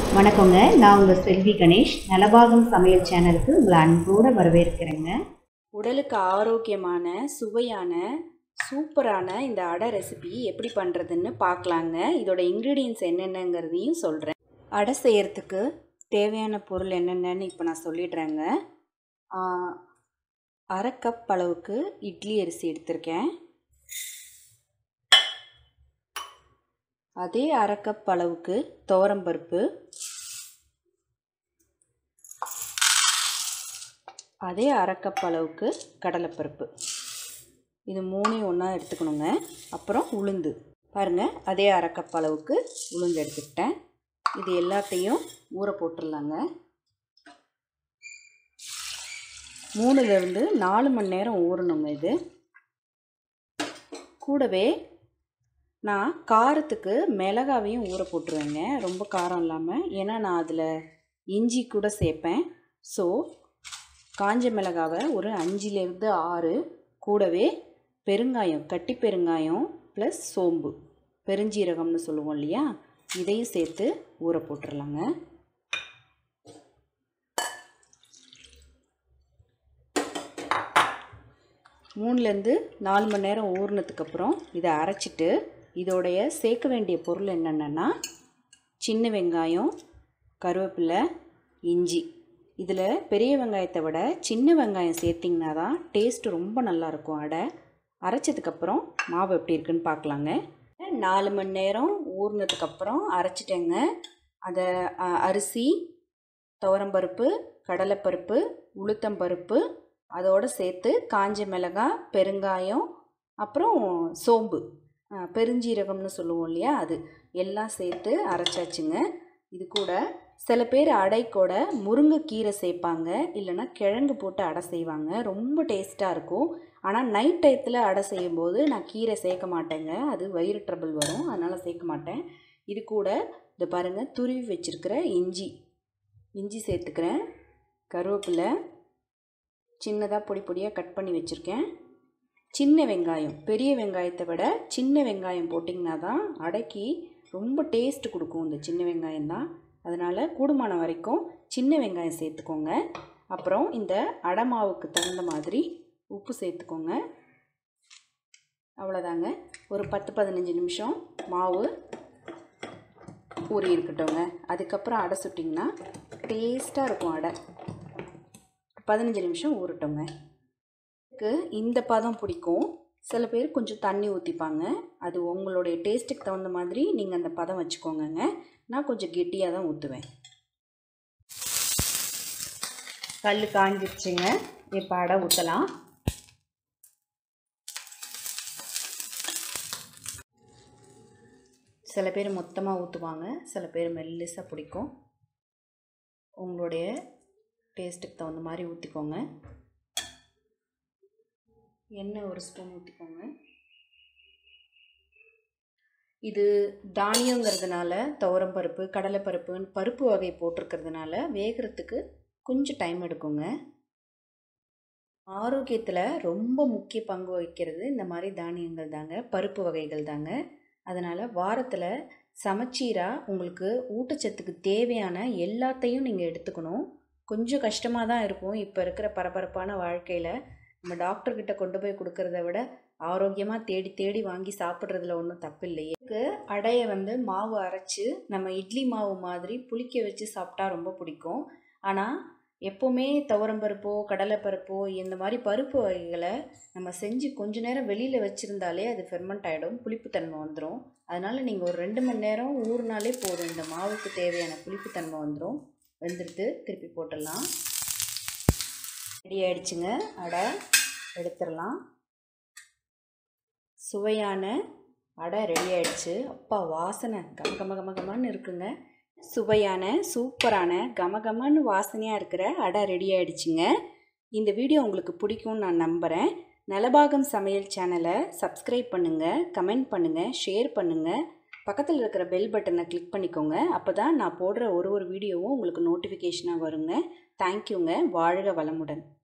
வணக்கங்க நான் உங்கள் செல்வி கணேஷ் நலபாகம் சமையல் சேனலுக்கு உங்களை அன்போடு வரவேற்கிறேங்க உடலுக்கு ஆரோக்கியமான சுவையான சூப்பரான இந்த அடை ரெசிபி எப்படி பண்ணுறதுன்னு பார்க்கலாங்க இதோட இன்க்ரீடியன்ஸ் என்னென்னங்கிறதையும் சொல்கிறேன் அடை செய்யறதுக்கு தேவையான பொருள் என்னென்னன்னு இப்போ நான் சொல்லிடுறேங்க ஆ, அரை கப் அளவுக்கு இட்லி அரிசி எடுத்திருக்கேன் அதே அரை கப் அளவுக்கு துவரம்பருப்பு அதே அரை கப் அளவுக்கு கடலைப்பருப்பு இது மூணையும் ஒன்றா எடுத்துக்கணுங்க அப்புறம் உளுந்து பாருங்கள் அதே அரை கப் அளவுக்கு உளுந்து எடுத்துக்கிட்டேன் இது எல்லாத்தையும் ஊற போட்டுடலாங்க மூணுலேருந்து நாலு மணி நேரம் ஊறணுங்க இது கூடவே நான் காரத்துக்கு மிளகாவையும் ஊற போட்டுருவேங்க ரொம்ப காரம் இல்லாமல் ஏன்னா நான் அதில் இஞ்சி கூட சேர்ப்பேன் ஸோ காஞ்ச மிளகாவை ஒரு அஞ்சுலேருந்து ஆறு கூடவே பெருங்காயம் கட்டி பெருங்காயம் ப்ளஸ் சோம்பு பெருஞ்சீரகம்னு சொல்லுவோம் இல்லையா இதையும் சேர்த்து ஊற போட்டுடலாங்க மூணுலேருந்து நாலு மணி நேரம் ஊறினதுக்கப்புறம் இதை அரைச்சிட்டு இதோடைய சேர்க்க வேண்டிய பொருள் என்னென்னா சின்ன வெங்காயம் கருவேப்பிலை இஞ்சி இதில் பெரிய வெங்காயத்தை விட சின்ன வெங்காயம் சேர்த்திங்கன்னா தான் டேஸ்ட் ரொம்ப நல்லாயிருக்கும் அடை அரைச்சதுக்கப்புறம் மாவு எப்படி இருக்குன்னு பார்க்கலாங்க நாலு மணி நேரம் ஊறினதுக்கப்புறம் அரைச்சிட்டேங்க அதை அ, அரிசி துவரம்பருப்பு கடலைப்பருப்பு உளுத்தம்பருப்பு அதோடு சேர்த்து காஞ்ச மிளகாய் பெருங்காயம் அப்புறம் சோம்பு அ, பெருஞ்சீரகம்னு சொல்லுவோம் இல்லையா அது எல்லாம் சேர்த்து அரைச்சாச்சுங்க இது கூட சில பேர் அடை கூட முருங்கைக்கீரை சேர்ப்பாங்க இல்லைன்னா கிழங்கு போட்டு அடை செய்வாங்க ரொம்ப டேஸ்ட்டாக இருக்கும் ஆனால் நைட் டயத்தில் அடை செய்யும்போது நான் கீரை சேர்க்க மாட்டேங்க அது வயிறு ட்ரபிள் வரும் அதனால் சேர்க்க மாட்டேன் இது கூட இந்த பாருங்கள் துருவி வச்சுருக்கிற இஞ்சி இஞ்சி சேர்த்துக்கிறேன் கருவேப்பிலை சின்னதாக பொடி பொடியாக கட் பண்ணி வச்சுருக்கேன் சின்ன வெங்காயம் பெரிய வெங்காயத்தை விட சின்ன வெங்காயம் போட்டிங்கன்னா தான் அடைக்கி ரொம்ப டேஸ்ட் கொடுக்கும் இந்த சின்ன வெங்காயம் தான் அதனால் கூடுமான வரைக்கும் சின்ன வெங்காயம் சேர்த்துக்கோங்க அப்புறம் இந்த அடை மாவுக்கு தகுந்த மாதிரி உப்பு சேர்த்துக்கோங்க அவ்வளோதாங்க ஒரு பத்து பதினஞ்சு நிமிஷம் மாவு ஊறி இருக்கட்டும்ங்க அதுக்கப்புறம் அடை சுட்டிங்கன்னா டேஸ்ட்டாக இருக்கும் அடை பதினஞ்சு நிமிஷம் ஊறட்டுங்க எனக்கு இந்த பதம் பிடிக்கும் சில பேர் கொஞ்சம் தண்ணி ஊற்றிப்பாங்க அது உங்களுடைய டேஸ்ட்டுக்கு தகுந்த மாதிரி நீங்கள் அந்த பதம் வச்சுக்கோங்கங்க நான் கொஞ்சம் கெட்டியாக தான் ஊற்றுவேன் கல் காஞ்சிருச்சுங்க இப்போ அடை ஊற்றலாம் சில பேர் மொத்தமாக ஊற்றுவாங்க சில பேர் மெல்லிசாக பிடிக்கும் உங்களுடைய டேஸ்ட்டுக்கு தகுந்த மாதிரி ஊற்றிக்கோங்க எண்ணெய் ஒரு ஸ்பூன் ஊற்றிக்கோங்க இது தானியங்கிறதுனால துவரம்பருப்பு கடலைப்பருப்புன்னு பருப்பு வகை போட்டிருக்கிறதுனால வேகிறதுக்கு கொஞ்சம் டைம் எடுக்குங்க ஆரோக்கியத்தில் ரொம்ப முக்கிய பங்கு வகிக்கிறது இந்த மாதிரி தானியங்கள் தாங்க பருப்பு வகைகள் தாங்க அதனால் வாரத்தில் சமச்சீராக உங்களுக்கு ஊட்டச்சத்துக்கு தேவையான எல்லாத்தையும் நீங்கள் எடுத்துக்கணும் கொஞ்சம் கஷ்டமாக தான் இருக்கும் இப்போ இருக்கிற பரபரப்பான வாழ்க்கையில் நம்ம டாக்டர்கிட்ட கொண்டு போய் கொடுக்கறத விட ஆரோக்கியமாக தேடி தேடி வாங்கி சாப்பிட்றதுல ஒன்றும் தப்பு இல்லையே இதுக்கு அடையை வந்து மாவு அரைச்சி நம்ம இட்லி மாவு மாதிரி புளிக்க வச்சு சாப்பிட்டா ரொம்ப பிடிக்கும் ஆனால் எப்போவுமே துவரம்பருப்போ கடலைப்பருப்போ இந்த மாதிரி பருப்பு வகைகளை நம்ம செஞ்சு கொஞ்ச நேரம் வெளியில் வச்சுருந்தாலே அது ஃபெர்மெண்ட் ஆகிடும் புளிப்புத்தன்மை வந்துடும் அதனால் நீங்கள் ஒரு ரெண்டு மணி நேரம் ஊறினாலே போதும் இந்த மாவுக்கு தேவையான புளிப்புத்தன்மை வந்துடும் வெந்துடுத்து திருப்பி போட்டுடலாம் ரெடி ஆயிடுச்சுங்க அடை எடுத்துடலாம் சுவையான அடை ரெடி ஆயிடுச்சு அப்பா வாசனை கம கம கம கமன்னு இருக்குங்க சுவையான சூப்பரான கமகமன்னு வாசனையாக இருக்கிற அடை ரெடி ஆயிடுச்சுங்க இந்த வீடியோ உங்களுக்கு பிடிக்கும்னு நான் நம்புகிறேன் நலபாகம் சமையல் சேனலை சப்ஸ்கிரைப் பண்ணுங்கள் கமெண்ட் பண்ணுங்கள் ஷேர் பண்ணுங்கள் பக்கத்தில் இருக்கிற பெல் பட்டனை கிளிக் பண்ணிக்கோங்க அப்போ தான் நான் போடுற ஒரு ஒரு வீடியோவும் உங்களுக்கு நோட்டிஃபிகேஷனாக வருங்க தேங்க்யூங்க வாழ்க வளமுடன்